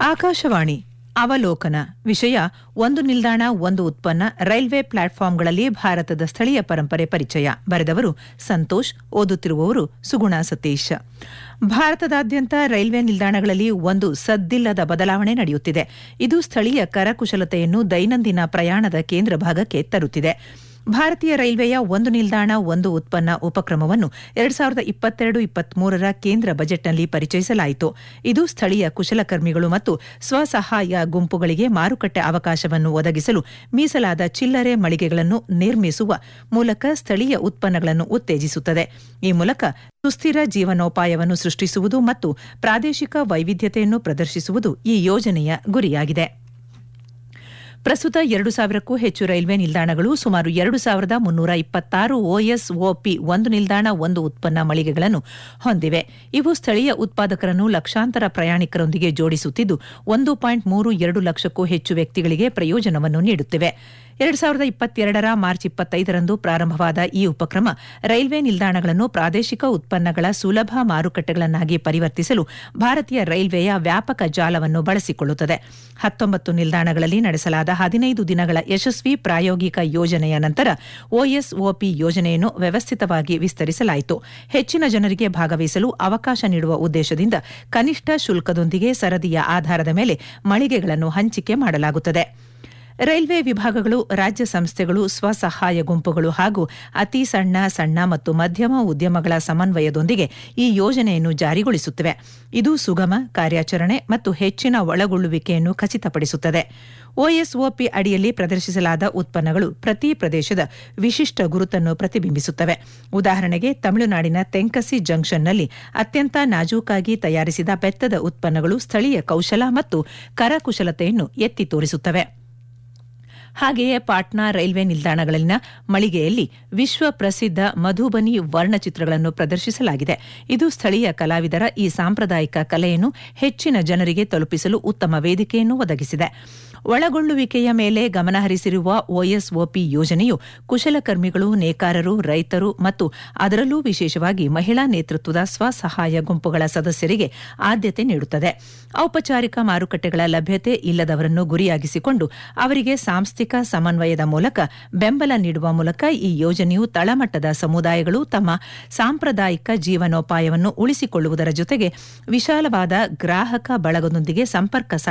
ಆಕಾಶವಾಣಿ ಅವಲೋಕನ ವಿಷಯ ಒಂದು ನಿಲ್ದಾಣ ಒಂದು ಉತ್ಪನ್ನ ರೈಲ್ವೆ ಪ್ಲಾಟ್ಫಾರ್ಮ್ಗಳಲ್ಲಿ ಭಾರತದ ಸ್ಥಳೀಯ ಪರಂಪರೆ ಪರಿಚಯ ಬರೆದವರು ಸಂತೋಷ್ ಓದುತ್ತಿರುವವರು ಸುಗುಣ ಸತೀಶ್ ಭಾರತದಾದ್ಯಂತ ರೈಲ್ವೆ ನಿಲ್ದಾಣಗಳಲ್ಲಿ ಒಂದು ಸದ್ದಿಲ್ಲದ ಬದಲಾವಣೆ ನಡೆಯುತ್ತಿದೆ ಇದು ಸ್ಥಳೀಯ ಕರಕುಶಲತೆಯನ್ನು ದೈನಂದಿನ ಪ್ರಯಾಣದ ಕೇಂದ್ರ ಭಾಗಕ್ಕೆ ತರುತ್ತಿದೆ ಭಾರತೀಯ ರೈಲ್ವೆಯ ಒಂದು ನಿಲ್ದಾಣ ಒಂದು ಉತ್ಪನ್ನ ಉಪಕ್ರಮವನ್ನು ಎರಡ್ ಸಾವಿರದ ಇಪ್ಪತ್ತೆರಡು ಇಪ್ಪತ್ಮೂರರ ಕೇಂದ್ರ ಬಜೆಟ್ನಲ್ಲಿ ಪರಿಚಯಿಸಲಾಯಿತು ಇದು ಸ್ಥಳೀಯ ಕುಶಲಕರ್ಮಿಗಳು ಮತ್ತು ಸ್ವಸಹಾಯ ಗುಂಪುಗಳಿಗೆ ಮಾರುಕಟ್ಟೆ ಅವಕಾಶವನ್ನು ಒದಗಿಸಲು ಮೀಸಲಾದ ಚಿಲ್ಲರೆ ಮಳಿಗೆಗಳನ್ನು ನಿರ್ಮಿಸುವ ಮೂಲಕ ಸ್ಥಳೀಯ ಉತ್ಪನ್ನಗಳನ್ನು ಉತ್ತೇಜಿಸುತ್ತದೆ ಈ ಮೂಲಕ ಸುಸ್ಥಿರ ಜೀವನೋಪಾಯವನ್ನು ಸೃಷ್ಟಿಸುವುದು ಮತ್ತು ಪ್ರಾದೇಶಿಕ ವೈವಿಧ್ಯತೆಯನ್ನು ಪ್ರದರ್ಶಿಸುವುದು ಈ ಯೋಜನೆಯ ಗುರಿಯಾಗಿದೆ ಪ್ರಸ್ತುತ ಎರಡು ಸಾವಿರಕ್ಕೂ ಹೆಚ್ಚು ರೈಲ್ವೆ ನಿಲ್ದಾಣಗಳು ಸುಮಾರು ಎರಡು ಸಾವಿರದ ಮುನ್ನೂರ ಇಪ್ಪತ್ತಾರು ಒಎಸ್ಒಪಿ ಒಂದು ನಿಲ್ದಾಣ ಒಂದು ಉತ್ಪನ್ನ ಮಳಿಗೆಗಳನ್ನು ಹೊಂದಿವೆ ಇವು ಸ್ಥಳೀಯ ಉತ್ಪಾದಕರನ್ನು ಲಕ್ಷಾಂತರ ಪ್ರಯಾಣಿಕರೊಂದಿಗೆ ಜೋಡಿಸುತ್ತಿದ್ದು ಒಂದು ಪಾಯಿಂಟ್ ಮೂರು ಎರಡು ಲಕ್ಷಕ್ಕೂ ಹೆಚ್ಚು ವ್ಯಕ್ತಿಗಳಿಗೆ ಪ್ರಯೋಜನವನ್ನು ನೀಡುತ್ತಿವೆ ಎರಡು ಸಾವಿರದ ಇಪ್ಪತ್ತೆರಡರ ಮಾರ್ಚ್ ಇಪ್ಪತ್ತೈದರಂದು ಪ್ರಾರಂಭವಾದ ಈ ಉಪಕ್ರಮ ರೈಲ್ವೆ ನಿಲ್ದಾಣಗಳನ್ನು ಪ್ರಾದೇಶಿಕ ಉತ್ಪನ್ನಗಳ ಸುಲಭ ಮಾರುಕಟ್ಟೆಗಳನ್ನಾಗಿ ಪರಿವರ್ತಿಸಲು ಭಾರತೀಯ ರೈಲ್ವೆಯ ವ್ಯಾಪಕ ಜಾಲವನ್ನು ಬಳಸಿಕೊಳ್ಳುತ್ತದೆ ಹತ್ತೊಂಬತ್ತು ನಿಲ್ದಾಣಗಳಲ್ಲಿ ನಡೆಸಲಾದ ಹದಿನೈದು ದಿನಗಳ ಯಶಸ್ವಿ ಪ್ರಾಯೋಗಿಕ ಯೋಜನೆಯ ನಂತರ ಒಎಸ್ಒಪಿ ಯೋಜನೆಯನ್ನು ವ್ಯವಸ್ಥಿತವಾಗಿ ವಿಸ್ತರಿಸಲಾಯಿತು ಹೆಚ್ಚಿನ ಜನರಿಗೆ ಭಾಗವಹಿಸಲು ಅವಕಾಶ ನೀಡುವ ಉದ್ದೇಶದಿಂದ ಕನಿಷ್ಠ ಶುಲ್ಕದೊಂದಿಗೆ ಸರದಿಯ ಆಧಾರದ ಮೇಲೆ ಮಳಿಗೆಗಳನ್ನು ಹಂಚಿಕೆ ಮಾಡಲಾಗುತ್ತದೆ ರೈಲ್ವೆ ವಿಭಾಗಗಳು ರಾಜ್ಯ ಸಂಸ್ಥೆಗಳು ಸ್ವಸಹಾಯ ಗುಂಪುಗಳು ಹಾಗೂ ಅತಿ ಸಣ್ಣ ಸಣ್ಣ ಮತ್ತು ಮಧ್ಯಮ ಉದ್ಯಮಗಳ ಸಮನ್ವಯದೊಂದಿಗೆ ಈ ಯೋಜನೆಯನ್ನು ಜಾರಿಗೊಳಿಸುತ್ತಿವೆ ಇದು ಸುಗಮ ಕಾರ್ಯಾಚರಣೆ ಮತ್ತು ಹೆಚ್ಚಿನ ಒಳಗೊಳ್ಳುವಿಕೆಯನ್ನು ಖಚಿತಪಡಿಸುತ್ತದೆ ಒಎಸ್ಒಪಿ ಅಡಿಯಲ್ಲಿ ಪ್ರದರ್ಶಿಸಲಾದ ಉತ್ಪನ್ನಗಳು ಪ್ರತಿ ಪ್ರದೇಶದ ವಿಶಿಷ್ಟ ಗುರುತನ್ನು ಪ್ರತಿಬಿಂಬಿಸುತ್ತವೆ ಉದಾಹರಣೆಗೆ ತಮಿಳುನಾಡಿನ ತೆಂಕಸಿ ಜಂಕ್ಷನ್ನಲ್ಲಿ ಅತ್ಯಂತ ನಾಜೂಕಾಗಿ ತಯಾರಿಸಿದ ಬೆತ್ತದ ಉತ್ಪನ್ನಗಳು ಸ್ಥಳೀಯ ಕೌಶಲ ಮತ್ತು ಕರಕುಶಲತೆಯನ್ನು ಎತ್ತಿ ತೋರಿಸುತ್ತವೆ ಹಾಗೆಯೇ ಪಾಟ್ನಾ ರೈಲ್ವೆ ನಿಲ್ದಾಣಗಳಲ್ಲಿನ ಮಳಿಗೆಯಲ್ಲಿ ವಿಶ್ವ ಪ್ರಸಿದ್ಧ ಮಧುಬನಿ ವರ್ಣಚಿತ್ರಗಳನ್ನು ಪ್ರದರ್ಶಿಸಲಾಗಿದೆ ಇದು ಸ್ಥಳೀಯ ಕಲಾವಿದರ ಈ ಸಾಂಪ್ರದಾಯಿಕ ಕಲೆಯನ್ನು ಹೆಚ್ಚಿನ ಜನರಿಗೆ ತಲುಪಿಸಲು ಉತ್ತಮ ವೇದಿಕೆಯನ್ನು ಒದಗಿಸಿದೆ ಒಳಗೊಳ್ಳುವಿಕೆಯ ಮೇಲೆ ಗಮನಹರಿಸಿರುವ ಒಎಸ್ಒಪಿ ಯೋಜನೆಯು ಕುಶಲಕರ್ಮಿಗಳು ನೇಕಾರರು ರೈತರು ಮತ್ತು ಅದರಲ್ಲೂ ವಿಶೇಷವಾಗಿ ಮಹಿಳಾ ನೇತೃತ್ವದ ಸ್ವಸಹಾಯ ಗುಂಪುಗಳ ಸದಸ್ಯರಿಗೆ ಆದ್ಯತೆ ನೀಡುತ್ತದೆ ಔಪಚಾರಿಕ ಮಾರುಕಟ್ಟೆಗಳ ಲಭ್ಯತೆ ಇಲ್ಲದವರನ್ನು ಗುರಿಯಾಗಿಸಿಕೊಂಡು ಅವರಿಗೆ ಸಾಂಸ್ಥಿಕ ಸಮನ್ವಯದ ಮೂಲಕ ಬೆಂಬಲ ನೀಡುವ ಮೂಲಕ ಈ ಯೋಜನೆಯು ತಳಮಟ್ಟದ ಸಮುದಾಯಗಳು ತಮ್ಮ ಸಾಂಪ್ರದಾಯಿಕ ಜೀವನೋಪಾಯವನ್ನು ಉಳಿಸಿಕೊಳ್ಳುವುದರ ಜೊತೆಗೆ ವಿಶಾಲವಾದ ಗ್ರಾಹಕ ಬಳಗದೊಂದಿಗೆ ಸಂಪರ್ಕ